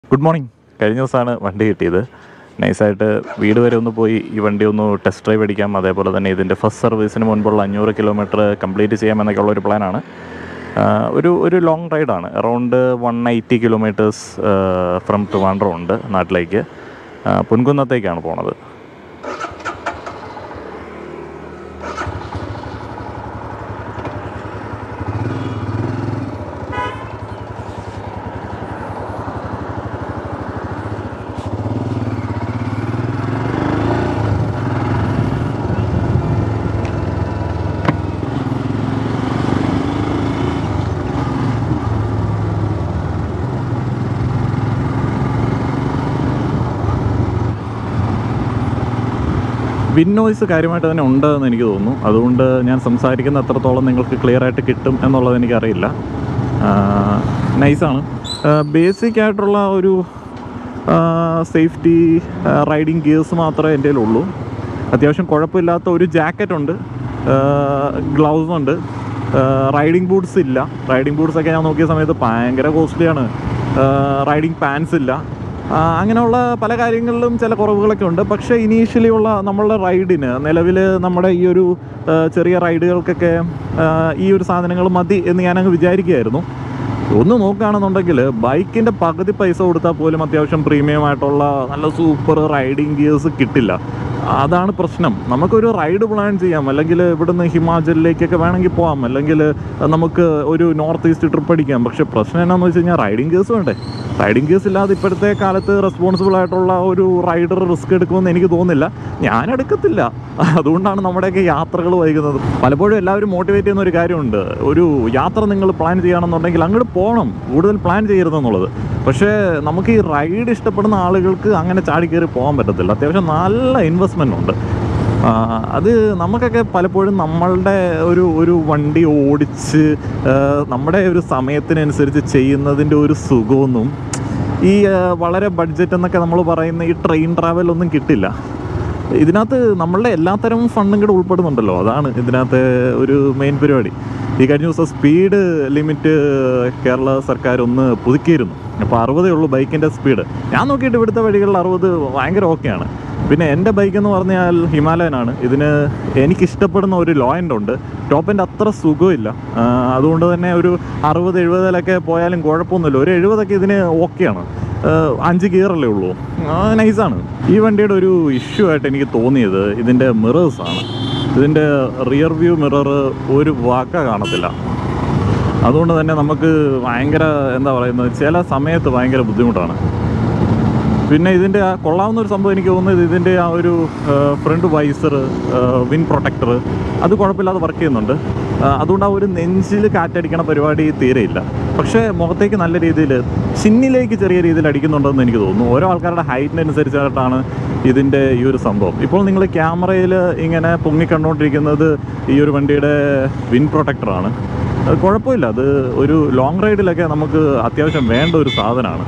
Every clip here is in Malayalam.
ഗുഡ് മോർണിംഗ് കഴിഞ്ഞ ദിവസമാണ് വണ്ടി കിട്ടിയത് നൈസായിട്ട് വീട് വരെ ഒന്ന് പോയി ഈ വണ്ടി ഒന്ന് ടെസ്റ്റ് ഡ്രൈവ് അടിക്കാം അതേപോലെ തന്നെ ഇതിൻ്റെ ഫസ്റ്റ് സർവീസിന് മുൻപുള്ള അഞ്ഞൂറ് കിലോമീറ്റർ കംപ്ലീറ്റ് ചെയ്യാമെന്നൊക്കെ ഉള്ള ഒരു പ്ലാനാണ് ഒരു ഒരു ലോങ് റൈഡാണ് around one eighty kilometres from Trivandrum ഉണ്ട് നാട്ടിലേക്ക് ആ, പൊൻകുന്നത്തേക്കാണ് പോണത് വിൻ നോയ്സ് കാര്യമായിട്ട് തന്നെ ഉണ്ട് എന്ന് എനിക്ക് തോന്നുന്നു അതുകൊണ്ട് ഞാൻ സംസാരിക്കുന്ന എത്രത്തോളം നിങ്ങൾക്ക് ക്ലിയർ ആയിട്ട് കിട്ടും എന്നുള്ളത് എനിക്കറിയില്ല നൈസാണ് ബേസിക് ആയിട്ടുള്ള ഒരു സേഫ്റ്റി റൈഡിങ് ഗിയേഴ്സ് മാത്രമേ എൻ്റെ ഉള്ളൂ അത്യാവശ്യം കുഴപ്പമില്ലാത്ത ഒരു ജാക്കറ്റ് ഉണ്ട് ഗ്ലൗസ് ഉണ്ട് റൈഡിങ് ബൂട്ട്സ് ഇല്ല റൈഡിങ് ബൂട്ട്സ് ഒക്കെ ഞാൻ നോക്കിയ സമയത്ത് ഭയങ്കര കോസ്റ്റ്ലിയാണ് റൈഡിങ് പാൻസ് ഇല്ല ആ, അങ്ങനെയുള്ള പല കാര്യങ്ങളിലും ചില കുറവുകളൊക്കെ ഉണ്ട് പക്ഷേ ഇനീഷ്യലി ഉള്ള നമ്മളുടെ റൈഡിന് നിലവിൽ നമ്മുടെ ഈ ഒരു ആ, ചെറിയ റൈഡുകൾക്കൊക്കെ ആ, ഈ ഒരു സാധനങ്ങൾ മതി എന്ന് ഞാനങ്ങ് വിചാരിക്കുകയായിരുന്നു ഒന്ന് നോക്കുകയാണെന്നുണ്ടെങ്കിൽ ബൈക്കിൻ്റെ പകുതി പൈസ കൊടുത്താൽ പോലും അത്യാവശ്യം പ്രീമിയം ആയിട്ടുള്ള നല്ല സൂപ്പർ റൈഡിങ് ഗിയേഴ്സ് കിട്ടില്ല അതാണ് പ്രശ്നം നമുക്കൊരു റൈഡ് പ്ലാൻ ചെയ്യാം അല്ലെങ്കിൽ ഇവിടുന്ന് ഹിമാചലിലേക്കൊക്കെ വേണമെങ്കിൽ പോകാം അല്ലെങ്കിൽ നമുക്ക് ഒരു നോർത്ത് ഈസ്റ്റ് ട്രിപ്പ് അടിക്കാം പക്ഷേ പ്രശ്നം എന്നാന്ന് വെച്ച് കഴിഞ്ഞാൽ റൈഡിങ് ഗിയേഴ്സ് വേണ്ടേ റൈഡിങ് ഗിയേഴ്സ് ഇല്ലാതെ ഇപ്പോഴത്തെ കാലത്ത് റെസ്പോൺസിബിൾ ആയിട്ടുള്ള ഒരു റൈഡർ റിസ്ക് എടുക്കുമെന്ന് എനിക്ക് തോന്നുന്നില്ല ഞാൻ എടുക്കത്തില്ല അതുകൊണ്ടാണ് നമ്മുടെയൊക്കെ യാത്രകൾ വൈകുന്നത് പലപ്പോഴും എല്ലാവരും മോട്ടിവേറ്റ് ചെയ്യുന്ന ഒരു കാര്യമുണ്ട് ഒരു യാത്ര നിങ്ങൾ പ്ലാൻ ചെയ്യണമെന്നുണ്ടെങ്കിൽ അങ്ങോട്ട് പോകണം കൂടുതൽ പ്ലാൻ ചെയ്യരുതെന്നുള്ളത് പക്ഷേ നമുക്ക് ഈ റൈഡ് ഇഷ്ടപ്പെടുന്ന ആളുകൾക്ക് അങ്ങനെ ചാടി കയറി പോകാൻ പറ്റത്തില്ല അത്യാവശ്യം നല്ല ഇൻവെസ്റ്റ്മെൻ്റ് ഉണ്ട് ആ, അത് നമുക്കൊക്കെ പലപ്പോഴും നമ്മളുടെ ഒരു ഒരു വണ്ടി ഓടിച്ച് ആ, നമ്മുടെ ഒരു സമയത്തിനനുസരിച്ച് ചെയ്യുന്നതിൻ്റെ ഒരു സുഖമൊന്നും ഈ ആ, വളരെ ബഡ്ജറ്റ് എന്നൊക്കെ നമ്മൾ പറയുന്ന ഈ ട്രെയിൻ ട്രാവൽ ഒന്നും കിട്ടില്ല ഇതിനകത്ത് നമ്മളുടെ എല്ലാത്തരം ഫണ്ടും കൂടെ ഉൾപ്പെടുന്നുണ്ടല്ലോ അതാണ് ഇതിനകത്ത് ഒരു മെയിൻ പരിപാടി ഈ കഴിഞ്ഞ ദിവസം സ്പീഡ് ലിമിറ്റ് കേരള സർക്കാർ ഒന്ന് പുതുക്കിയിരുന്നു അപ്പോൾ അറുപതേ ഉള്ളൂ ബൈക്കിൻ്റെ സ്പീഡ് ഞാൻ നോക്കിയിട്ട് ഇവിടുത്തെ വഴികളിൽ അറുപത് ഭയങ്കര ഓക്കെയാണ് പിന്നെ എൻ്റെ ബൈക്ക് എന്ന് പറഞ്ഞാൽ ഹിമാലയനാണ് ഇതിന് എനിക്കിഷ്ടപ്പെടുന്ന ഒരു ലോ എൻഡ് ഉണ്ട് ടോപ്പ് എൻ്റെ അത്ര സുഖമില്ല ആ, അതുകൊണ്ട് തന്നെ ഒരു അറുപത് എഴുപതിലൊക്കെ പോയാലും കുഴപ്പമൊന്നുമില്ല ഒരു എഴുപതൊക്കെ ഇതിന് ഓക്കെയാണ് അഞ്ച് ഗിയറല്ലേ ഉള്ളൂ നൈസാണ് ഈ വണ്ടിയുടെ ഒരു ഇഷ്യൂ ആയിട്ട് എനിക്ക് തോന്നിയത് ഇതിൻ്റെ മിറേഴ്സാണ് ഇതിൻ്റെ റിയർ വ്യൂ മിറർ ഒരു വാക്ക കാണത്തില്ല അതുകൊണ്ട് തന്നെ നമുക്ക് ഭയങ്കര എന്താ പറയുന്നത് ചില സമയത്ത് ഭയങ്കര ബുദ്ധിമുട്ടാണ് പിന്നെ ഇതിൻ്റെ ആ കൊള്ളാവുന്ന ഒരു സംഭവം എനിക്ക് തോന്നുന്നത് ഇതിൻ്റെ ആ ഒരു ഫ്രണ്ട് വൈസർ വിൻ പ്രൊട്ടക്ടർ അത് കുഴപ്പമില്ലാതെ വർക്ക് ചെയ്യുന്നുണ്ട് ആ, അതുകൊണ്ട് ആ ഒരു നെഞ്ചിൽ കാറ്റടിക്കണ പരിപാടി തീരെയില്ല പക്ഷേ മുഖത്തേക്ക് നല്ല രീതിയിൽ ചിന്നിലേക്ക് ചെറിയ രീതിയിൽ അടിക്കുന്നുണ്ടെന്ന് എനിക്ക് തോന്നുന്നു ഓരോ ആൾക്കാരുടെ ഹൈറ്റിനനുസരിച്ചായിട്ടാണ് ഇതിൻ്റെ ഈ ഒരു സംഭവം ഇപ്പോൾ നിങ്ങൾ ക്യാമറയിൽ ഇങ്ങനെ പൊങ്ങിക്കണ്ടുകൊണ്ടിരിക്കുന്നത് ഈ ഒരു വണ്ടിയുടെ വിൻ പ്രൊട്ടക്ടറാണ് അത് കുഴപ്പമില്ല അത് ഒരു ലോങ് റൈഡിലൊക്കെ നമുക്ക് അത്യാവശ്യം വേണ്ട ഒരു സാധനമാണ്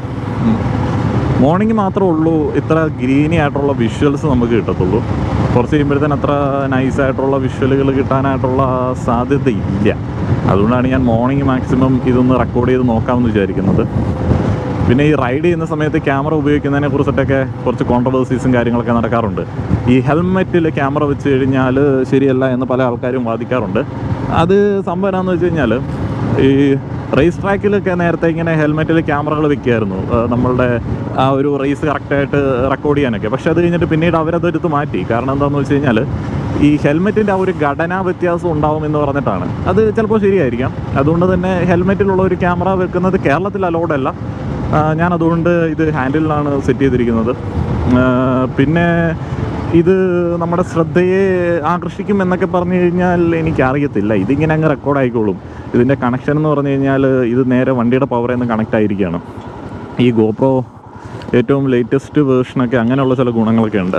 മോർണിംഗ് മാത്രമേ ഉള്ളൂ ഇത്ര ഗ്രീനി ആയിട്ടുള്ള വിഷ്വൽസ് നമുക്ക് കിട്ടത്തുള്ളൂ കുറച്ച് കഴിയുമ്പോഴത്തേന് അത്ര നൈസ് ആയിട്ടുള്ള വിഷ്വലുകൾ കിട്ടാനായിട്ടുള്ള സാധ്യത ഇല്ല അതുകൊണ്ടാണ് ഞാൻ മോർണിംഗ് മാക്സിമം ഇതൊന്ന് റെക്കോർഡ് ചെയ്ത് നോക്കാമെന്ന് വിചാരിക്കുന്നത് പിന്നെ ഈ റൈഡ് ചെയ്യുന്ന സമയത്ത് ക്യാമറ ഉപയോഗിക്കുന്നതിനെ കുറിച്ചിട്ടൊക്കെ കുറച്ച് കോൺട്രവേഴ്സീസും കാര്യങ്ങളൊക്കെ നടക്കാറുണ്ട് ഈ ഹെൽമെറ്റിൽ ക്യാമറ വെച്ച് കഴിഞ്ഞാൽ ശരിയല്ല എന്ന് പല ആൾക്കാരും വാദിക്കാറുണ്ട് അത് സംഭവം എന്താണെന്ന് വെച്ച് കഴിഞ്ഞാൽ ഈ റേസ് ട്രാക്കിലൊക്കെ നേരത്തെ ഇങ്ങനെ ഹെൽമെറ്റിൽ ക്യാമറകൾ വെക്കുമായിരുന്നു ആ, നമ്മളുടെ ആ ഒരു റേസ് കറക്റ്റായിട്ട് റെക്കോർഡ് ചെയ്യാനൊക്കെ പക്ഷെ അത് കഴിഞ്ഞിട്ട് പിന്നീട് അവരതെടുത്ത് മാറ്റി കാരണം എന്താണെന്ന് വെച്ച് കഴിഞ്ഞാൽ ഈ ഹെൽമെറ്റിൻ്റെ ആ ഒരു ഘടനാ വ്യത്യാസം ഉണ്ടാവും എന്ന് പറഞ്ഞിട്ടാണ് അത് ചിലപ്പോൾ ശരിയായിരിക്കാം അതുകൊണ്ട് തന്നെ ഹെൽമെറ്റിലുള്ള ഒരു ക്യാമറ വെക്കുന്നത് കേരളത്തിൽ അലൗഡ് അല്ല ആ, ഞാൻ അതുകൊണ്ട് ഇത് ഹാൻഡിലാണ് സെറ്റ് ചെയ്തിരിക്കുന്നത് ആ, പിന്നെ ഇത് നമ്മുടെ ശ്രദ്ധയെ ആകർഷിക്കും എന്നൊക്കെ പറഞ്ഞു കഴിഞ്ഞാൽ എനിക്കറിയത്തില്ല ഇതിങ്ങനെ അങ്ങ് റെക്കോർഡ് ആയിക്കോളും ഇതിൻ്റെ കണക്ഷൻ എന്ന് പറഞ്ഞു കഴിഞ്ഞാൽ ഇത് നേരെ വണ്ടിയുടെ പവറിൽ നിന്ന് കണക്ട് ആയിരിക്കുകയാണ് ഈ ഗോപ്രോ ഏറ്റവും ലേറ്റസ്റ്റ് വേർഷനൊക്കെ അങ്ങനെയുള്ള ചില ഗുണങ്ങളൊക്കെ ഉണ്ട്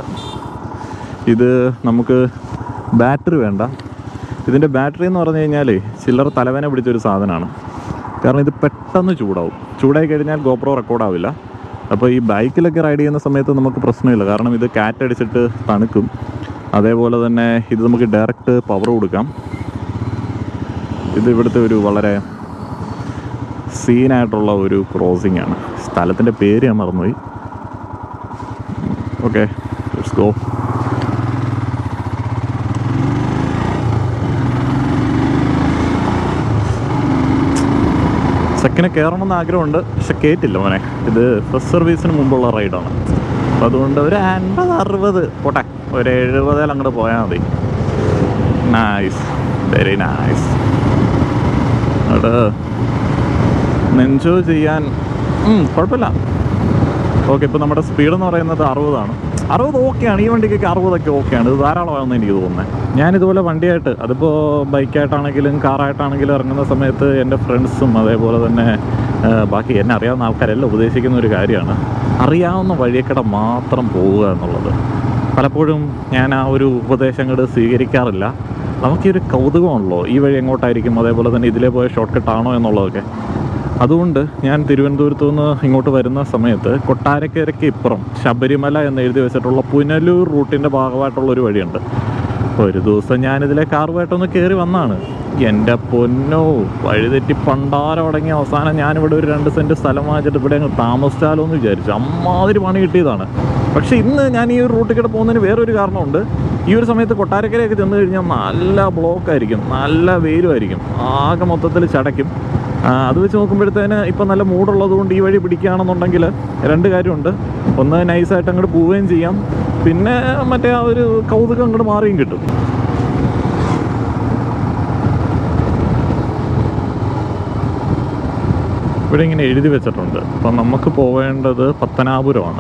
ഇത് നമുക്ക് ബാറ്ററി വേണ്ട ഇതിൻ്റെ ബാറ്ററി എന്ന് പറഞ്ഞു കഴിഞ്ഞാൽ ചില്ലറ തലവേന പിടിച്ചൊരു സാധനമാണ് കാരണം ഇത് പെട്ടെന്ന് ചൂടാവും ചൂടായി കഴിഞ്ഞാൽ ഗോപ്രോ റെക്കോർഡാവില്ല അപ്പോൾ ഈ ബൈക്കിലൊക്കെ റൈഡ് ചെയ്യുന്ന സമയത്ത് നമുക്ക് പ്രശ്നമില്ല കാരണം ഇത് കാറ്റടിച്ചിട്ട് തണുക്കും അതേപോലെ തന്നെ ഇത് നമുക്ക് ഡയറക്റ്റ് പവർ കൊടുക്കാം ഇത് ഇവിടുത്തെ ഒരു വളരെ സീനായിട്ടുള്ള ഒരു ക്രോസിംഗ് ആണ് സ്ഥലത്തിൻ്റെ പേര് ഞാൻ മറന്നുപോയി ഓക്കെ ലെറ്റ്സ് ഗോ സെക്കൻഡ് കയറണമെന്ന് ആഗ്രഹമുണ്ട് പക്ഷെ കേട്ടില്ല മോനെ ഇത് ഫസ്റ്റ് സർവീസിന് മുമ്പുള്ള റൈഡാണ് അപ്പോൾ അതുകൊണ്ട് ഒരു അൻപത് അറുപത് പോട്ടെ ഒരു എഴുപതിൽ അങ്ങോട്ട് പോയാൽ മതി നൈസ് വെരി നൈസ് അവിടെ എൻജോയ് ചെയ്യാൻ ഉം, കുഴപ്പമില്ല ഓക്കെ ഇപ്പോൾ നമ്മുടെ സ്പീഡ് എന്ന് പറയുന്നത് അറുപതാണ് അറുപത് ഓക്കെയാണ് ഈ വണ്ടിക്കൊക്കെ അറുപതൊക്കെ ഓക്കെയാണ് ഇത് ധാരാളമാണെന്ന് എനിക്ക് തോന്നുന്നത് ഞാനിതുപോലെ വണ്ടിയായിട്ട് അതിപ്പോൾ ബൈക്കായിട്ടാണെങ്കിലും കാറായിട്ടാണെങ്കിലും ഇറങ്ങുന്ന സമയത്ത് എൻ്റെ ഫ്രണ്ട്സും അതേപോലെ തന്നെ ആ, ബാക്കി എന്നെ അറിയാവുന്ന ആൾക്കാരെല്ലാം ഉപദേശിക്കുന്ന ഒരു കാര്യമാണ് അറിയാവുന്ന വഴിയക്കടെ മാത്രം പോവുക എന്നുള്ളത് പലപ്പോഴും ഞാൻ ആ ഒരു ഉപദേശങ്ങൾ സ്വീകരിക്കാറില്ല നമുക്ക് ഈ ഒരു കൗതുകമാണല്ലോ ഈ വഴി എങ്ങോട്ടായിരിക്കും അതേപോലെ തന്നെ ഇതിലേ പോയ ഷോർട്ട് കട്ടാണോ എന്നുള്ളതൊക്കെ അതുകൊണ്ട് ഞാൻ തിരുവനന്തപുരത്തു നിന്ന് ഇങ്ങോട്ട് വരുന്ന സമയത്ത് കൊട്ടാരക്കരയ്ക്ക് ഇപ്പുറം ശബരിമല എന്ന് എഴുതി വെച്ചിട്ടുള്ള പുനലൂർ റൂട്ടിൻ്റെ ഭാഗമായിട്ടുള്ള ഒരു വഴിയുണ്ട് ഒരു ദിവസം ഞാനിതിലെ കാറുമായിട്ടൊന്ന് കയറി വന്നാണ് എൻ്റെ പൊന്നോ വഴിതെറ്റി പണ്ടാരം അടങ്ങി അവസാനം ഞാനിവിടെ ഒരു രണ്ട് സെൻറ്റ് സ്ഥലം വാങ്ങിച്ചിട്ട് ഇവിടെ അങ്ങ് താമസിച്ചാലോ എന്ന് വിചാരിച്ചു അമ്മാതിരി പണി കിട്ടിയതാണ് പക്ഷേ ഇന്ന് ഞാൻ ഈ ഒരു റൂട്ടിൽ കൂടെ പോകുന്നതിന് വേറൊരു കാരണമുണ്ട് ഈ ഒരു സമയത്ത് കൊട്ടാരക്കരയൊക്കെ ചെന്ന് കഴിഞ്ഞാൽ നല്ല ബ്ലോക്ക് ആയിരിക്കും നല്ല വെയിലുമായിരിക്കും ആകെ മൊത്തത്തിൽ ചടയ്ക്കും ആ, അത് വെച്ച് നോക്കുമ്പോഴത്തേന് ഇപ്പം നല്ല മൂടുള്ളത് കൊണ്ട് ഈ വഴി പിടിക്കുകയാണെന്നുണ്ടെങ്കിൽ രണ്ട് കാര്യമുണ്ട് ഒന്ന് നൈസായിട്ട് അങ്ങോട്ട് പോവുകയും ചെയ്യാം പിന്നെ മറ്റേ ആ ഒരു കൗതുകം അങ്ങോട്ട് മാറിയും കിട്ടും ഇവിടെ ഇങ്ങനെ എഴുതി വെച്ചിട്ടുണ്ട് അപ്പം നമുക്ക് പോവേണ്ടത് പത്തനാപുരമാണ്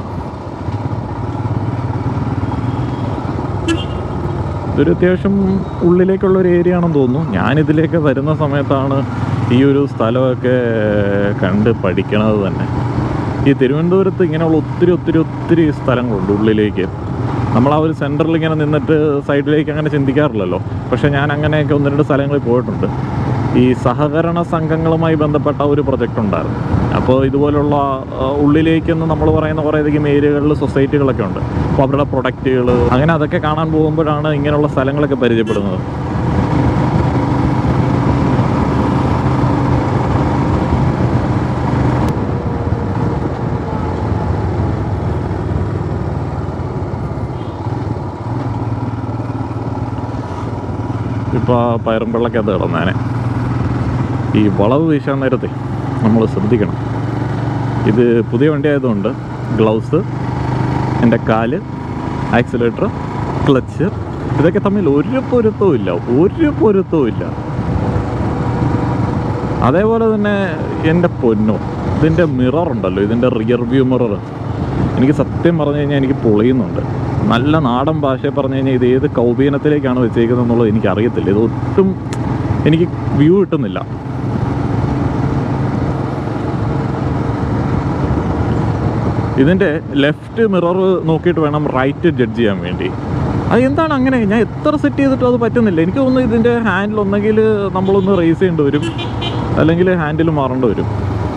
ഇതൊരു അത്യാവശ്യം ഉള്ളിലേക്കുള്ള ഒരു ഏരിയ ആണെന്ന് തോന്നുന്നു ഞാനിതിലേക്ക് വരുന്ന സമയത്താണ് ഈ ഒരു സ്ഥലമൊക്കെ കണ്ട് പഠിക്കണത് തന്നെ ഈ തിരുവനന്തപുരത്ത് ഇങ്ങനെയുള്ള ഒത്തിരി ഒത്തിരി ഒത്തിരി സ്ഥലങ്ങളുണ്ട് ഉള്ളിലേക്ക് നമ്മൾ ആ ഒരു സെൻറ്ററിൽ ഇങ്ങനെ നിന്നിട്ട് സൈഡിലേക്ക് അങ്ങനെ ചിന്തിക്കാറില്ലല്ലോ പക്ഷേ ഞാൻ അങ്ങനെയൊക്കെ ഒന്ന് രണ്ട് സ്ഥലങ്ങളിൽ പോയിട്ടുണ്ട് ഈ സഹകരണ സംഘങ്ങളുമായി ബന്ധപ്പെട്ട ഒരു പ്രൊജക്റ്റ് ഉണ്ടായിരുന്നു അപ്പോൾ ഇതുപോലുള്ള ആ, ഉള്ളിലേക്കെന്ന് നമ്മൾ പറയുന്ന കുറേയധികം ഏരിയകളിൽ സൊസൈറ്റികളൊക്കെ ഉണ്ട് അപ്പോൾ അവരുടെ പ്രൊഡക്റ്റുകൾ അങ്ങനെ അതൊക്കെ കാണാൻ പോകുമ്പോഴാണ് ഇങ്ങനെയുള്ള സ്ഥലങ്ങളൊക്കെ പരിചയപ്പെടുന്നത് ഇപ്പോൾ ആ പയറുമ്പള്ളക്കകത്ത് കിടന്നേനെ ഈ വളവ് വീശാൻ നേരത്തെ നമ്മൾ ശ്രദ്ധിക്കണം ഇത് പുതിയ വണ്ടി ആയതുകൊണ്ട് ഗ്ലൗസ് എൻ്റെ കാല് ആക്സിലേറ്റർ ക്ലച്ച് ഇതൊക്കെ തമ്മിൽ ഒരു പൊരുത്തവും ഇല്ല ഒരു പൊരുത്തവും ഇല്ല അതേപോലെ തന്നെ എൻ്റെ പൊന്നോ ഇതിൻ്റെ മിറർ ഉണ്ടല്ലോ ഇതിൻ്റെ റിയർ വ്യൂ മിറർ എനിക്ക് സത്യം പറഞ്ഞു കഴിഞ്ഞാൽ എനിക്ക് പൊളിയുന്നുണ്ട് നല്ല നാടൻ ഭാഷയെ പറഞ്ഞു കഴിഞ്ഞാൽ ഇത് ഏത് കൗപീനത്തിലേക്കാണ് വെച്ചേക്കുന്നത് എന്നുള്ളത് എനിക്ക് അറിയത്തില്ല ഇത് ഒട്ടും എനിക്ക് വ്യൂ കിട്ടുന്നില്ല ഇതിൻ്റെ ലെഫ്റ്റ് മിറർ നോക്കിയിട്ട് വേണം റൈറ്റ് ജഡ്ജ് ചെയ്യാൻ വേണ്ടി അത് എന്താണ് അങ്ങനെ ഞാൻ എത്ര സെറ്റ് ചെയ്തിട്ടും അത് പറ്റുന്നില്ല എനിക്ക് തോന്നുന്നു ഇതിൻ്റെ ഹാൻഡിൽ ഒന്നെങ്കിൽ നമ്മളൊന്ന് റേസ് ചെയ്യേണ്ടി വരും അല്ലെങ്കിൽ ഹാൻഡിൽ മാറേണ്ടി വരും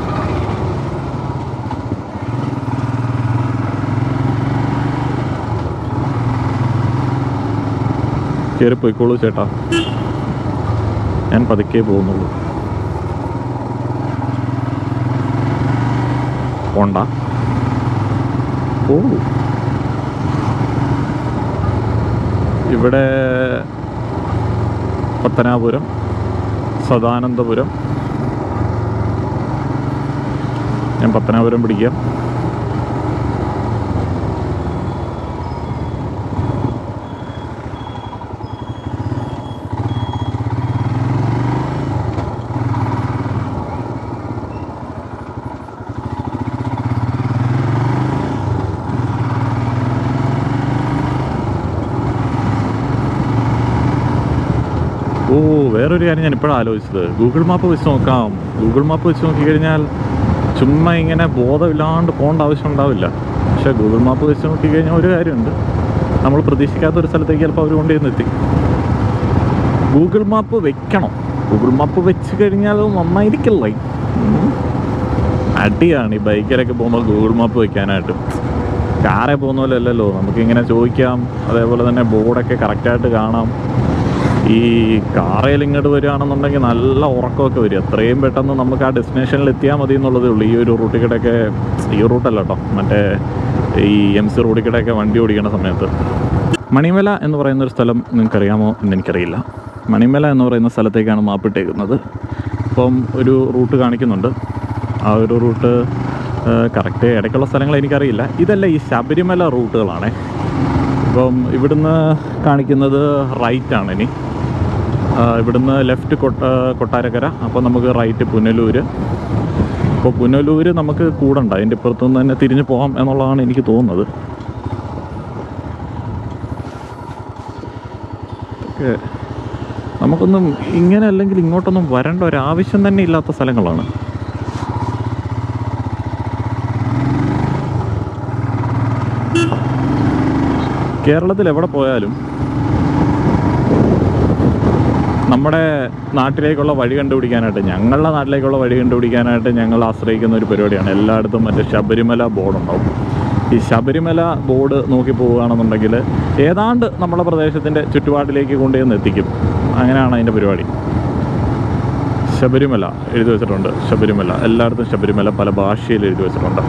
കയറി പോയിക്കോളൂ ചേട്ടാ ഞാൻ പതുക്കെ പോകുന്നുള്ളൂ പോണ്ട ഓ ഇവിടെ പത്തനാപുരം സദാനന്ദപുരം ഞാൻ പത്തനാപുരം പിടിക്കാം ഓ വേറൊരു കാര്യം ഞാൻ ഇപ്പോഴാണ് ആലോചിച്ചത് ഗൂഗിൾ മാപ്പ് വെച്ച് നോക്കാം ഗൂഗിൾ മാപ്പ് വെച്ച് നോക്കിക്കഴിഞ്ഞാൽ ചുമ്മാ ഇങ്ങനെ ബോധമില്ലാണ്ട് പോകേണ്ട ആവശ്യം ഉണ്ടാവില്ല പക്ഷേ ഗൂഗിൾ മാപ്പ് വെച്ച് നോക്കിക്കഴിഞ്ഞാൽ ഒരു കാര്യമുണ്ട് നമ്മൾ പ്രതീക്ഷിക്കാത്ത ഒരു സ്ഥലത്തേക്ക് ചിലപ്പോൾ അവർ കൊണ്ടുവന്ന് എത്തി ഗൂഗിൾ മാപ്പ് വെക്കണം ഗൂഗിൾ മാപ്പ് വെച്ച് കഴിഞ്ഞാൽ അത് നന്നായിരിക്കില്ലേ ഉം. അടിയാണ് ഈ ബൈക്കിലൊക്കെ പോകുമ്പോൾ ഗൂഗിൾ മാപ്പ് വെക്കാനായിട്ട് കാറെ പോകുന്ന പോലെ അല്ലല്ലോ നമുക്കിങ്ങനെ ചോദിക്കാം അതേപോലെ തന്നെ ബോർഡൊക്കെ കറക്റ്റായിട്ട് കാണാം ഈ കാറയിൽ ഇങ്ങോട്ട് വരികയാണെന്നുണ്ടെങ്കിൽ നല്ല ഉറക്കമൊക്കെ വരും എത്രയും പെട്ടെന്ന് നമുക്ക് ആ ഡെസ്റ്റിനേഷനിൽ എത്തിയാൽ മതി എന്നുള്ളതേ ഉള്ളൂ ഈ ഒരു റൂട്ടിൽ കൂടെയൊക്കെ ഈ റൂട്ടല്ല കേട്ടോ മറ്റേ ഈ എം സി റോഡിൽ കൂടെയൊക്കെ വണ്ടി ഓടിക്കുന്ന സമയത്ത് മണിമല എന്ന് പറയുന്ന ഒരു സ്ഥലം നിങ്ങൾക്കറിയാമോ എന്ന് എനിക്കറിയില്ല മണിമല എന്ന് പറയുന്ന സ്ഥലത്തേക്കാണ് മാപ്പിട്ടേക്കുന്നത് അപ്പം ഒരു റൂട്ട് കാണിക്കുന്നുണ്ട് ആ ഒരു റൂട്ട് കറക്റ്റ് ഇടയ്ക്കുള്ള സ്ഥലങ്ങൾ എനിക്കറിയില്ല ഇതല്ല ഈ ശബരിമല റൂട്ടുകളാണേ ഇപ്പം ഇവിടുന്ന് കാണിക്കുന്നത് റൈറ്റ് ആണ് ഇനി ആ, ഇവിടുന്ന് ലെഫ്റ്റ് കൊട്ട കൊട്ടാരക്കര അപ്പോൾ നമുക്ക് റൈറ്റ് പുനലൂര് അപ്പോൾ പുനലൂര് നമുക്ക് കൂടണ്ട അതിൻ്റെ ഇപ്പുറത്തുനിന്ന് തന്നെ തിരിഞ്ഞു പോകാം എന്നുള്ളതാണ് എനിക്ക് തോന്നുന്നത് ഒക്കെ നമുക്കൊന്നും ഇങ്ങനെ അല്ലെങ്കിൽ ഇങ്ങോട്ടൊന്നും വരേണ്ട ഒരു ആവശ്യം തന്നെ ഇല്ലാത്ത സ്ഥലങ്ങളാണ് കേരളത്തിൽ എവിടെ പോയാലും നമ്മുടെ നാട്ടിലേക്കുള്ള വഴി കണ്ടുപിടിക്കാനായിട്ട് ഞങ്ങളുടെ നാട്ടിലേക്കുള്ള വഴി കണ്ടുപിടിക്കാനായിട്ട് ഞങ്ങൾ ആശ്രയിക്കുന്ന ഒരു പരിപാടിയാണ് എല്ലായിടത്തും മറ്റേ ശബരിമല ബോർഡുണ്ടാവും ഈ ശബരിമല ബോർഡ് നോക്കി പോവുകയാണെന്നുണ്ടെങ്കിൽ ഏതാണ്ട് നമ്മുടെ പ്രദേശത്തിൻ്റെ ചുറ്റുപാടിലേക്ക് കൊണ്ടുവന്ന് എത്തിക്കും അങ്ങനെയാണ് അതിൻ്റെ പരിപാടി ശബരിമല എഴുതി വെച്ചിട്ടുണ്ട് ശബരിമല എല്ലായിടത്തും ശബരിമല പല ഭാഷയിൽ എഴുതി വെച്ചിട്ടുണ്ട്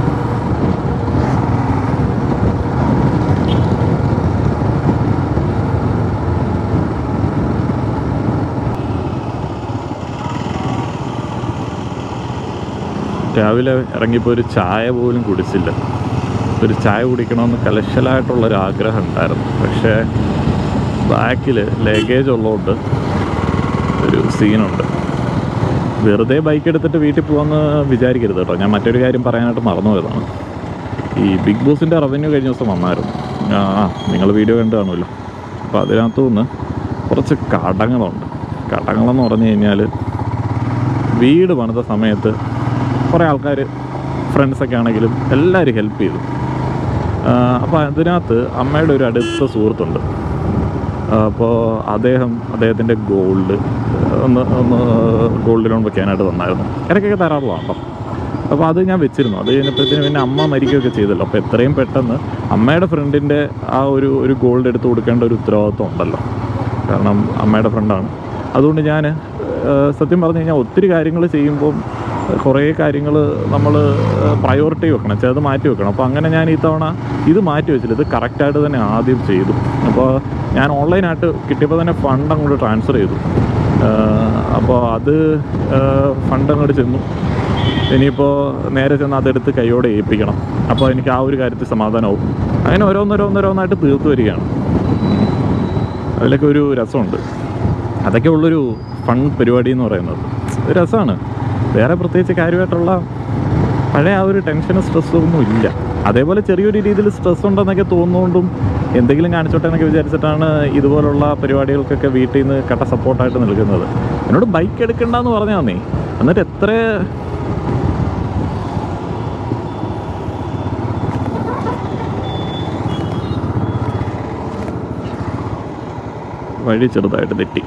രാവിലെ ഇറങ്ങിയപ്പോൾ ഒരു ചായ പോലും കുടിച്ചില്ല ഒരു ചായ കുടിക്കണമെന്ന് കലശലായിട്ടുള്ളൊരു ആഗ്രഹം ഉണ്ടായിരുന്നു പക്ഷേ ബാക്കിൽ ലഗേജ് ഉള്ളതുകൊണ്ട് ഒരു സീനുണ്ട് വെറുതെ ബൈക്ക് എടുത്തിട്ട് വീട്ടിൽ പോകാമെന്ന് വിചാരിക്കരുത് കേട്ടോ ഞാൻ മറ്റൊരു കാര്യം പറയാനായിട്ട് മറന്നുപോയതാണ് ഈ ബിഗ് ബോസിൻ്റെ റവന്യൂ കഴിഞ്ഞ ദിവസം വന്നായിരുന്നു ആ നിങ്ങൾ വീഡിയോ കണ്ടു കാണുമല്ലോ അപ്പോൾ അതിനകത്തു നിന്ന് കുറച്ച് കടങ്ങളുണ്ട് കടങ്ങളെന്ന് പറഞ്ഞു കഴിഞ്ഞാൽ വീട് പണിത സമയത്ത് കുറേ ആൾക്കാർ ഫ്രണ്ട്സൊക്കെ ആണെങ്കിലും എല്ലാവരും ഹെൽപ്പ് ചെയ്തു അപ്പോൾ അതിനകത്ത് അമ്മയുടെ ഒരു അടുത്ത സുഹൃത്തുണ്ട് അപ്പോൾ അദ്ദേഹം അദ്ദേഹത്തിൻ്റെ ഗോൾഡ് ഒന്ന് ഒന്ന് ഗോൾഡ് ലോൺ വെക്കാനായിട്ട് തന്നായിരുന്നു ഇടയ്ക്കൊക്കെ തരാറുള്ളതാണ് കേട്ടോ അപ്പോൾ അത് ഞാൻ വെച്ചിരുന്നു അത് കഴിഞ്ഞപ്പോഴത്തേനും പിന്നെ അമ്മ മരിക്കുകയൊക്കെ ചെയ്തല്ലോ അപ്പോൾ എത്രയും പെട്ടെന്ന് അമ്മയുടെ ഫ്രണ്ടിൻ്റെ ആ ഒരു ഒരു ഗോൾഡ് എടുത്ത് കൊടുക്കേണ്ട ഒരു ഉത്തരവാദിത്വം ഉണ്ടല്ലോ കാരണം അമ്മയുടെ ഫ്രണ്ടാണ് അതുകൊണ്ട് ഞാൻ സത്യം പറഞ്ഞു കഴിഞ്ഞാൽ ഒത്തിരി കാര്യങ്ങൾ ചെയ്യുമ്പം കുറേ കാര്യങ്ങൾ നമ്മൾ പ്രയോറിറ്റി വെക്കണം ചിലത് മാറ്റി വെക്കണം അപ്പോൾ അങ്ങനെ ഞാൻ ഈ തവണ ഇത് മാറ്റി വെച്ചില്ല ഇത് കറക്റ്റായിട്ട് തന്നെ ആദ്യം ചെയ്തു അപ്പോൾ ഞാൻ ഓൺലൈനായിട്ട് കിട്ടിയപ്പോൾ തന്നെ ഫണ്ട് അങ്ങോട്ട് ട്രാൻസ്ഫർ ചെയ്തു അപ്പോൾ അത് ഫണ്ട് അങ്ങോട്ട് ചെന്നു ഇനിയിപ്പോൾ നേരെ ചെന്ന് അതെടുത്ത് കൈയോടെ ഏൽപ്പിക്കണം അപ്പോൾ എനിക്ക് ആ ഒരു കാര്യത്തിൽ സമാധാനമാവും അങ്ങനെ ഓരോന്നോരോന്നോരോന്നായിട്ട് തീർത്തു വരികയാണ് അതിലൊക്കെ ഒരു രസമുണ്ട് അതൊക്കെ ഉള്ളൊരു ഫൺ പരിപാടി എന്ന് പറയുന്നത് ഒരു രസമാണ് വേറെ പ്രത്യേകിച്ച് കാര്യമായിട്ടുള്ള പഴയ ആ ഒരു ടെൻഷനും സ്ട്രെസ്സും ഒന്നും ഇല്ല അതേപോലെ ചെറിയൊരു രീതിയിൽ സ്ട്രെസ് ഉണ്ടെന്നൊക്കെ തോന്നുന്നതുകൊണ്ടും എന്തെങ്കിലും കാണിച്ചോട്ടെ എന്നൊക്കെ വിചാരിച്ചിട്ടാണ് ഇതുപോലുള്ള പരിപാടികൾക്കൊക്കെ വീട്ടിൽ നിന്ന് കട്ട സപ്പോർട്ടായിട്ട് നിൽക്കുന്നത് എന്നോട് ബൈക്ക് എടുക്കണ്ടെന്ന് പറഞ്ഞാൽ നീ എന്നിട്ട് എത്ര വഴി ചെറുതായിട്ട് തെറ്റി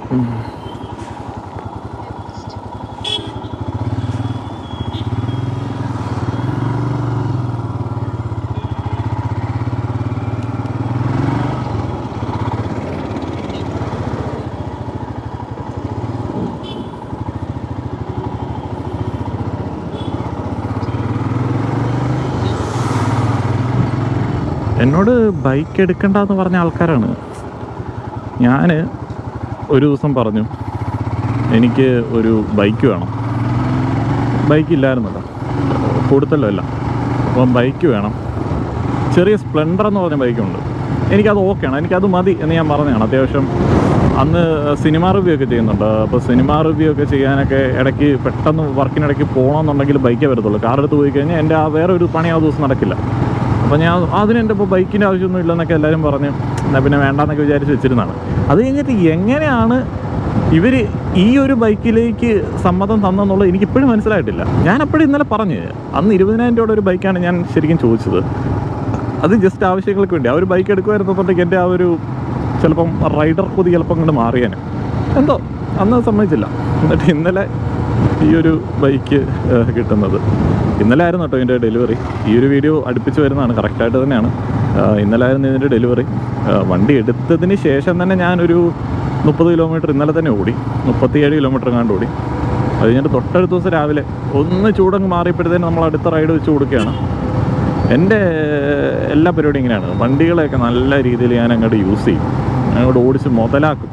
എന്നോട് ബൈക്ക് എടുക്കണ്ടെന്ന് പറഞ്ഞ ആൾക്കാരാണ് ഞാൻ ഒരു ദിവസം പറഞ്ഞു എനിക്ക് ഒരു ബൈക്ക് വേണം ബൈക്ക് ഇല്ലായിരുന്നല്ലോ കൊടുത്തല്ലോ എല്ലാം അപ്പം ബൈക്ക് വേണം ചെറിയ സ്പ്ലെൻഡർ എന്ന് പറഞ്ഞ ബൈക്കുണ്ട് എനിക്കത് ഓക്കെയാണ് എനിക്കത് മതി എന്ന് ഞാൻ പറഞ്ഞതാണ് അത്യാവശ്യം അന്ന് സിനിമ റിവ്യൂ ഒക്കെ ചെയ്യുന്നുണ്ട് അപ്പോൾ സിനിമ റിവ്യൂ ഒക്കെ ചെയ്യാനൊക്കെ ഇടയ്ക്ക് പെട്ടെന്ന് വർക്കിനിടയ്ക്ക് പോകണമെന്നുണ്ടെങ്കിൽ ബൈക്കേ വരത്തുള്ളൂ കാർ എടുത്ത് പോയി കഴിഞ്ഞാൽ എൻ്റെ ആ വേറെ ഒരു പണി ആ ദിവസം നടക്കില്ല അപ്പോൾ ഞാൻ അതിന് എൻ്റെ ഇപ്പോൾ ബൈക്കിൻ്റെ ആവശ്യമൊന്നും ഇല്ലെന്നൊക്കെ എല്ലാവരും പറഞ്ഞു എന്നാൽ പിന്നെ വേണ്ടാന്നൊക്കെ വിചാരിച്ച് വെച്ചിരുന്നതാണ് അത് കഴിഞ്ഞിട്ട് എങ്ങനെയാണ് ഇവർ ഈ ഒരു ബൈക്കിലേക്ക് സമ്മതം തന്നെന്നുള്ളത് എനിക്കിപ്പോഴും മനസ്സിലായിട്ടില്ല ഞാൻ അപ്പോഴും ഇന്നലെ പറഞ്ഞു അന്ന് ഇരുപതിനായിരം രൂപയുടെ ഒരു ബൈക്കാണ് ഞാൻ ശരിക്കും ചോദിച്ചത് അത് ജസ്റ്റ് ആവശ്യങ്ങൾക്ക് വേണ്ടി ആ ഒരു ബൈക്ക് എടുക്കുമായിരുന്നപ്പോഴത്തേക്ക് എൻ്റെ ആ ഒരു ചിലപ്പം റൈഡർ കൊതി ചിലപ്പം അങ്ങോട്ട് മാറിയാൻ എന്തോ അന്ന് സമ്മതിച്ചില്ല എന്നിട്ട് ഇന്നലെ ഈ ഒരു ബൈക്ക് കിട്ടുന്നത് ഇന്നലെ ആയിരുന്നു കേട്ടോ ഇതിൻ്റെ ഡെലിവറി ഈ ഒരു വീഡിയോ അടുപ്പിച്ച് വരുന്നതാണ് കറക്റ്റായിട്ട് തന്നെയാണ് ആ, ഇന്നലെ ആയിരുന്നു ഇതിൻ്റെ ഡെലിവറി ആ, വണ്ടി എടുത്തതിന് ശേഷം തന്നെ ഞാനൊരു മുപ്പത് കിലോമീറ്റർ ഇന്നലെ തന്നെ ഓടി മുപ്പത്തിയേഴ് കിലോമീറ്റർ കണ്ട് ഓടി അത് കഴിഞ്ഞിട്ട് തൊട്ടടുത്ത ദിവസം രാവിലെ ഒന്ന് ചൂടങ്ങ് മാറിയപ്പോഴത്തേനും നമ്മൾ അടുത്ത റൈഡ് വെച്ച് കൊടുക്കുകയാണ് എൻ്റെ എല്ലാ പരിപാടിയും ഇങ്ങനെയാണ് വണ്ടികളെയൊക്കെ നല്ല രീതിയിൽ ഞാൻ അങ്ങോട്ട് യൂസ് ചെയ്യും അങ്ങോട്ട് ഓടിച്ച് മുതലാക്കും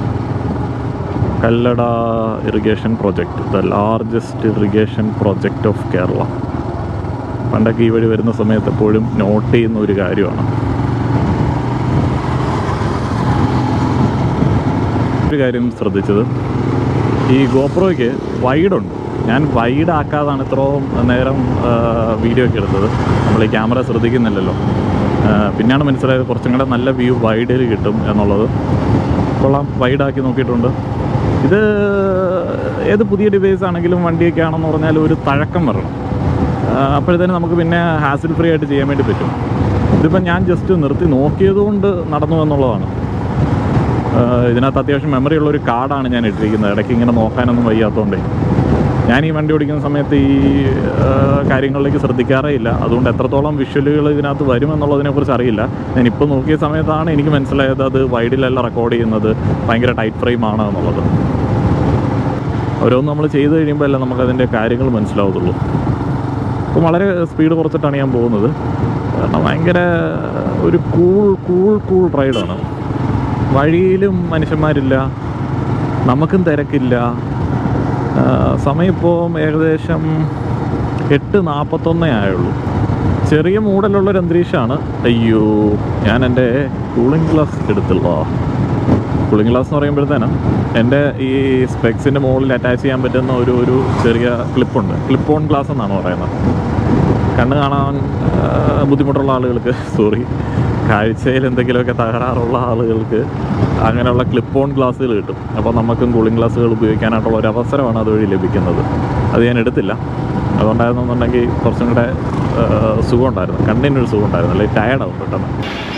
Kallada irrigation project the largest irrigation project of Kerala പണ്ടൊക്കെ ഈ വഴി വരുന്ന സമയത്ത് എപ്പോഴും നോട്ട് ചെയ്യുന്ന ഒരു കാര്യമാണ് ഒരു കാര്യം ശ്രദ്ധിച്ചത് ഈ ഗോപ്രോയ്ക്ക് വൈഡുണ്ട് ഞാൻ വൈഡ് ആക്കാതാണ് ഇത്രയും നേരം ആ, വീഡിയോ ഒക്കെ എടുത്തത് നമ്മൾ ഈ ക്യാമറ ശ്രദ്ധിക്കുന്നില്ലല്ലോ ആ, പിന്നെയാണ് മനസ്സിലായത് കുറച്ചും കൂടെ നല്ല വ്യൂ വൈഡിൽ കിട്ടും എന്നുള്ളത് കൊള്ളാം വൈഡാക്കി നോക്കിയിട്ടുണ്ട് ഇത് ഏത് പുതിയ ഡിവൈസ് ആണെങ്കിലും വണ്ടിയൊക്കെ ആണെന്ന് പറഞ്ഞാൽ ഒരു തഴക്കം വരണം ആ, അപ്പോഴത്തേനും നമുക്ക് പിന്നെ ഹാസിൽ ഫ്രീ ആയിട്ട് ചെയ്യാൻ വേണ്ടി പറ്റും ഇതിപ്പോൾ ഞാൻ ജസ്റ്റ് നിർത്തി നോക്കിയത് കൊണ്ട് നടന്നു എന്നുള്ളതാണ് ആഹ് ഇതിനകത്ത് അത്യാവശ്യം മെമ്മറി ഉള്ള ഒരു കാർഡാണ് ഞാൻ ഇട്ടിരിക്കുന്നത് ഇടയ്ക്ക് ഇങ്ങനെ നോക്കാനൊന്നും വയ്യാത്തതുകൊണ്ടേ ഞാൻ ഈ വണ്ടി ഓടിക്കുന്ന സമയത്ത് ഈ ആഹ് കാര്യങ്ങളിലേക്ക് ശ്രദ്ധിക്കാറേ ഇല്ല അതുകൊണ്ട് എത്രത്തോളം വിഷ്വലുകൾ ഇതിനകത്ത് വരുമെന്നുള്ളതിനെക്കുറിച്ച് അറിയില്ല ഞാൻ ഇപ്പോൾ നോക്കിയ സമയത്താണ് എനിക്ക് മനസ്സിലായത് അത് വൈഡിലല്ല റെക്കോർഡ് ചെയ്യുന്നത് ഭയങ്കര ടൈറ്റ് ഫ്രെയിം ആണ് എന്നുള്ളത് ഓരോന്ന് നമ്മൾ ചെയ്ത് കഴിയുമ്പോൾ അല്ല നമുക്കതിൻ്റെ കാര്യങ്ങൾ മനസ്സിലാവത്തുള്ളൂ അപ്പോൾ വളരെ സ്പീഡ് കുറച്ചിട്ടാണ് ഞാൻ പോകുന്നത് കാരണം ഭയങ്കര ഒരു കൂൾ കൂൾ കൂൾ റൈഡാണ് വഴിയിലും മനുഷ്യന്മാരില്ല നമുക്കും തിരക്കില്ല ആ, സമയം ഇപ്പോൾ ഏകദേശം എട്ട് നാൽപ്പത്തൊന്നേ ആയുള്ളൂ ചെറിയ മൂടലുള്ളൊരു അന്തരീക്ഷമാണ് അയ്യോ ഞാൻ എൻ്റെ കൂളിംഗ് ഗ്ലാസ് എടുത്തുള്ള കൂളിംഗ് ഗ്ലാസ് എന്ന് പറയുമ്പോഴത്തേനും എൻ്റെ ഈ സ്പെക്സിൻ്റെ മുകളിൽ അറ്റാച്ച് ചെയ്യാൻ പറ്റുന്ന ഒരു ഒരു ചെറിയ ക്ലിപ്പുണ്ട് ക്ലിപ്പ് ഓൺ ഗ്ലാസ് എന്നാണ് പറയുന്നത് കണ്ണ് കാണാൻ ആ, ബുദ്ധിമുട്ടുള്ള ആളുകൾക്ക് സോറി കാഴ്ചയിൽ എന്തെങ്കിലുമൊക്കെ തകരാറുള്ള ആളുകൾക്ക് അങ്ങനെയുള്ള ക്ലിപ്പ് ഓൺ ഗ്ലാസ്സുകൾ കിട്ടും അപ്പോൾ നമുക്കും കൂളിംഗ് ഗ്ലാസ്സുകൾ ഉപയോഗിക്കാനായിട്ടുള്ള ഒരു അവസരമാണ് അതുവഴി ലഭിക്കുന്നത് അത് ഞാൻ എടുത്തില്ല അതുകൊണ്ടായിരുന്നുണ്ടെങ്കിൽ കുറച്ചും കൂടെ ആ, സുഖമുണ്ടായിരുന്നു കണ്ണിനൊരു സുഖം ഉണ്ടായിരുന്നു അല്ലെങ്കിൽ ടയർഡാവും പെട്ടെന്ന്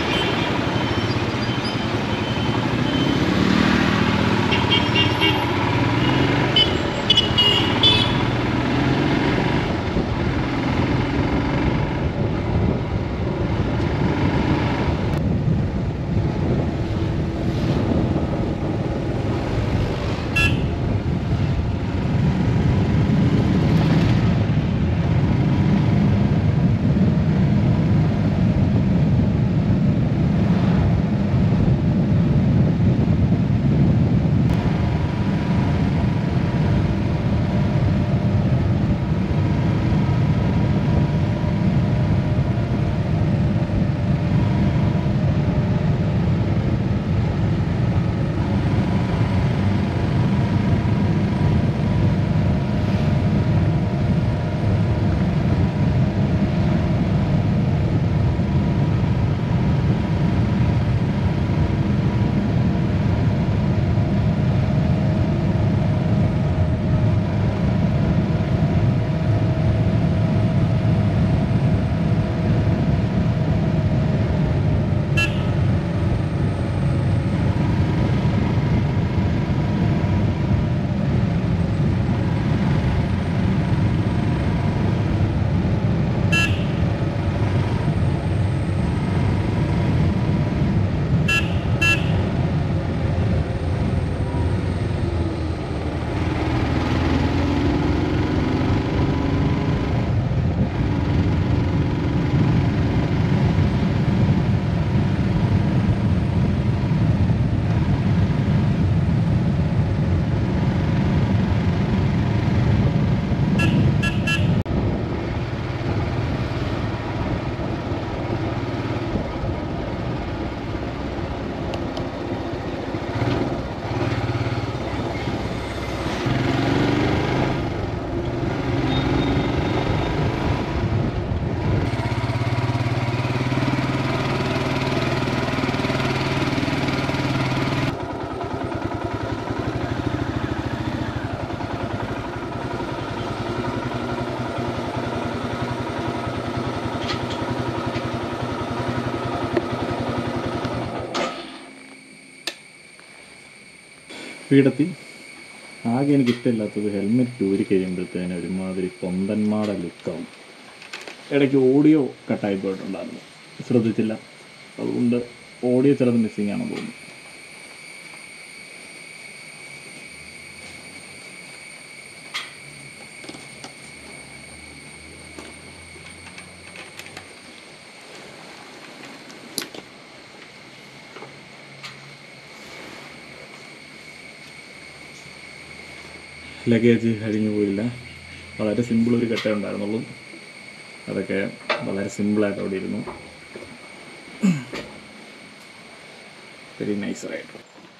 സ്പീഡെത്തി ആകെ എനിക്ക് ഇഷ്ടമില്ലാത്തത് ഹെൽമെറ്റ് ഊരി കഴിയുമ്പോഴത്തേന് ഒരുമാതിരി പൊന്തന്മാരുടെ ലുക്കാവും ഇടയ്ക്ക് ഓഡിയോ കട്ടായി പോയിട്ടുണ്ടായിരുന്നു ശ്രദ്ധിച്ചില്ല അതുകൊണ്ട് ഓഡിയോ ചിലത് മിസ്സിങ് ആണെന്ന് തോന്നുന്നു ലഗേജ് അഴിഞ്ഞു പോയില്ല വളരെ സിമ്പിൾ ഒരു കെട്ടേ ഉണ്ടായിരുന്നുള്ളൂ അതൊക്കെ വളരെ സിമ്പിളായിട്ട് അവിടെ ഇരുന്നു വെരി നൈസ് ആയിട്ട്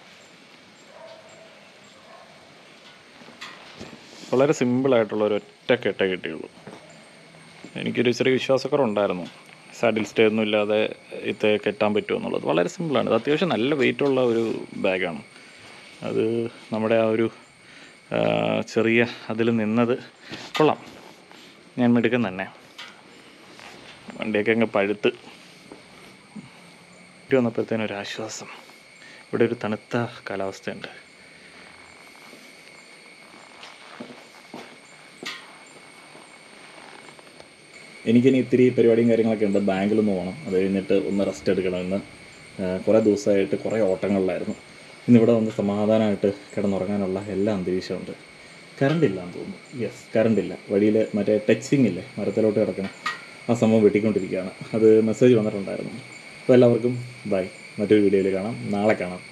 വളരെ സിമ്പിളായിട്ടുള്ള ഒരു ഒറ്റ കെട്ടേ കിട്ടിയുള്ളൂ എനിക്കൊരു ചെറിയ വിശ്വാസക്കുറവുണ്ടായിരുന്നു സാഡിൽ സ്റ്റേ ഒന്നും ഇല്ലാതെ ഇത് കെട്ടാൻ പറ്റുമോ എന്നുള്ളത് വളരെ സിമ്പിളാണ് ഇത് അത്യാവശ്യം നല്ല വെയിറ്റ് ഉള്ള ഒരു ബാഗാണ് അത് നമ്മുടെ ആ ഒരു ആ, ചെറിയ അതിൽ നിന്നത് കൊള്ളാം ഞാൻ മിടുക്കൻ തന്നെ വണ്ടിയൊക്കെ അങ്ങ് പഴുത്ത് വീട്ടിൽ വന്നപ്പോഴത്തേനും ഒരു ആശ്വാസം ഇവിടെ ഒരു തണുത്ത കാലാവസ്ഥയുണ്ട് എനിക്കിനി ഇത്തിരി പരിപാടിയും കാര്യങ്ങളൊക്കെ ഉണ്ട് ബാങ്കിലൊന്ന് പോകണം അത് കഴിഞ്ഞിട്ട് ഒന്ന് റെസ്റ്റ് എടുക്കണമെന്ന് കുറേ ദിവസമായിട്ട് കുറേ ഓട്ടങ്ങളിലായിരുന്നു ഇന്നിവിടെ വന്ന് സമാധാനമായിട്ട് കിടന്നുറങ്ങാനുള്ള എല്ലാ അന്തരീക്ഷമുണ്ട് കറണ്ട് ഇല്ല എന്ന് തോന്നുന്നു യെസ് കറണ്ട് ഇല്ല വഴിയിൽ മറ്റേ ടച്ചിങ് ഇല്ലേ മരത്തിലോട്ട് കിടക്കണം ആ സംഭവം വെട്ടിക്കൊണ്ടിരിക്കുകയാണ് അത് മെസ്സേജ് വന്നിട്ടുണ്ടായിരുന്നു അപ്പോൾ എല്ലാവർക്കും ബൈ മറ്റൊരു വീഡിയോയിൽ കാണാം നാളെ കാണാം